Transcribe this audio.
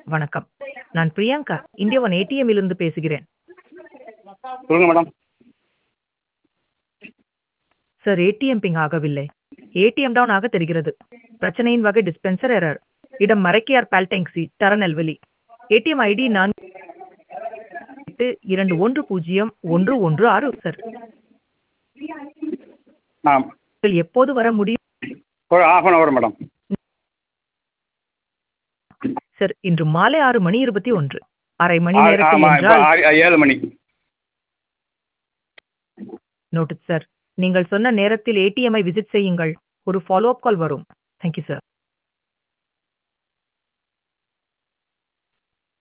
வணக்கம் நான் Priyanka India one ஏடிஎம்மிலிருந்து பேசுகிறேன் சொல்லுங்கள் மேடம் சார் ஏடிஎம் பிங் ஆகவில்லை ஏடிஎம் டவுன் ஆக தெரிகிறது பிரச்சனையின் வகை டிஸ்பென்சர் எரர் இடம் மறைக்கியார் பால்டெங்சி தரநெல்வேலி ஏடிஎம் ஐடி நான் எட்டு இரண்டு ஒன்று பூஜ்ஜியம் ஒன்று ஒன்று ஆறு சார் ஆ நீங்கள் எப்போது வர முடியும் ஒரு half an hour madam sir இன்று மாலை ஆறு மணி இருபத்தி ஒன்று அரை மணி ஆ- நேரத்தில் ஆமாம் இப்போ என்றால் ஏழு மணி நோட்டு சார் நீங்கள் சொன்ன நேரத்தில் ஏடிஎம்ஐ விசிட் செய்யுங்கள் ஒரு ஃபாலோ அப் கால் வரும் தேங்க்யூ சார்